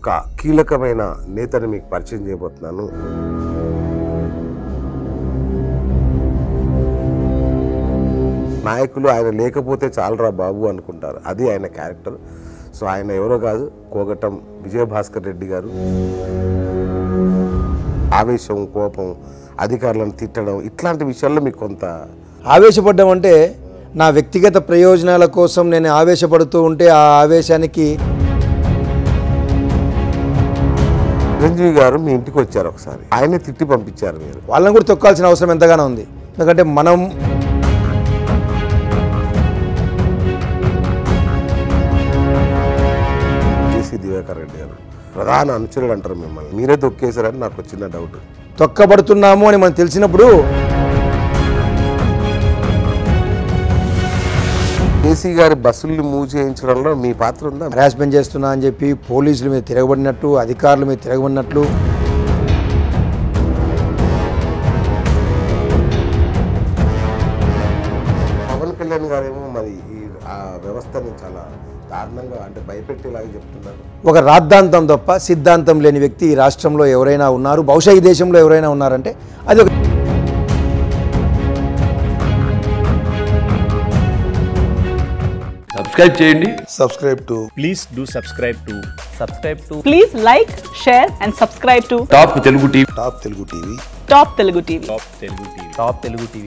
ఒక కీలకమైన నేతని మీకు పరిచయం చేయబోతున్నాను నాయకులు ఆయన లేకపోతే చాలరా బాబు అనుకుంటారు అది ఆయన క్యారెక్టర్ సో ఆయన ఎవరో కాదు కోగటం విజయభాస్కర్ రెడ్డి గారు ఆవేశం కోపం అధికారులను తిట్టడం ఇట్లాంటి విషయాల్లో మీకు కొంత ఆవేశపడ్డం అంటే నా వ్యక్తిగత ప్రయోజనాల కోసం నేను ఆవేశపడుతూ ఉంటే ఆ ఆవేశానికి చిరంజీవి గారు మీ ఇంటికి వచ్చారు ఒకసారి ఆయనే తిట్టి పంపించారు మీరు వాళ్ళని కూడా తొక్కాల్సిన అవసరం ఎంతగానో ఉంది ఎందుకంటే మనం జేసీ దివాకర్ రెడ్డి గారు ప్రధాన అనుచరుడు అంటారు మిమ్మల్ని మీరే దొక్కేశారని నాకు ఒక చిన్న డౌట్ తొక్కబడుతున్నాము అని మనకు తెలిసినప్పుడు జేసీ గారి బస్సుల్ని మూవ్ చేయించడంలో మీ పాత్ర ఉందా హరాస్మెంట్ చేస్తున్నా అని చెప్పి పోలీసుల మీద తిరగబడినట్టు అధికారుల మీద తిరగబడినట్లు పవన్ కళ్యాణ్ గారేమో మరి ఈ ఆ వ్యవస్థని చాలా దారుణంగా అంటే భయపెట్టేలాగా చెప్తున్నారు ఒక రాద్ధాంతం తప్ప సిద్ధాంతం లేని వ్యక్తి ఈ రాష్ట్రంలో ఎవరైనా ఉన్నారు బహుశా ఈ దేశంలో ఎవరైనా ఉన్నారంటే అది ఒక సబ్స్క్రైబ్ చేయండి subscribe to please do subscribe to subscribe to Please like, share, and subscribe to Top Telugu TV Top Telugu TV Top Telugu TV. top telugu tv top telugu tv